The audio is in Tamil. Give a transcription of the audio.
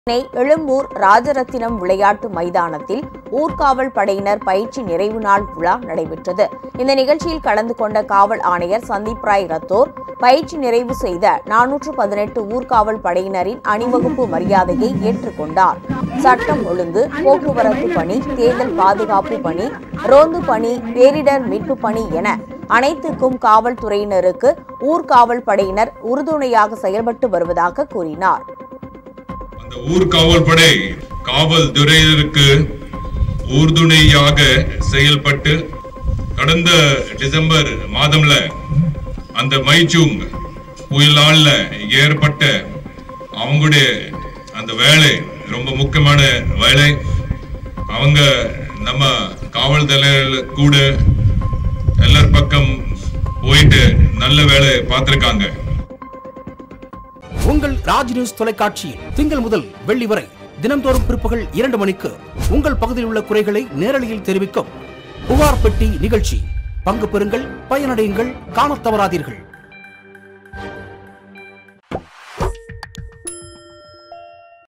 சென்னை எழும்பூர் ராஜரத்தினம் விளையாட்டு மைதானத்தில் ஊர்காவல் படையினர் பயிற்சி நிறைவு நாள் விழா நடைபெற்றது இந்த நிகழ்ச்சியில் கலந்து கொண்ட காவல் ஆணையர் சந்தீப் ராய் ரத்தோர் பயிற்சி நிறைவு செய்த நானூற்று பதினெட்டு ஊர்காவல் படையினரின் அணிவகுப்பு மரியாதையை ஏற்றுக்கொண்டார் சட்டம் ஒழுங்கு போக்குவரத்து பணி தேர்தல் பாதுகாப்பு பணி ரோந்து பணி பேரிடர் மீட்பு பணி என அனைத்துக்கும் காவல்துறையினருக்கு ஊர்காவல் படையினர் உறுதுணையாக செயல்பட்டு வருவதாக கூறினார் அந்த ஊர் காவல்படை காவல்துறையினருக்கு உறுதுணையாக செயல்பட்டு கடந்த டிசம்பர் மாதம்ல அந்த மைச்சூங் புயலால ஏற்பட்ட அவங்களுடைய அந்த வேலை ரொம்ப முக்கியமான வேலை அவங்க நம்ம காவல்துறையில கூட எல்லார் பக்கம் போயிட்டு நல்ல வேலை பார்த்திருக்காங்க உங்கள் ராஜ் நியூஸ் தொலைக்காட்சியில் திங்கள் முதல் வெள்ளி வரை தினம்தோறும் பிற்பகல் இரண்டு மணிக்கு உங்கள் பகுதியில் உள்ள குறைகளை நேரலையில் தெரிவிக்கும் புகார் பெட்டி நிகழ்ச்சி பங்கு பெறுங்கள் பயனடையுங்கள் காணத் தவறாதீர்கள்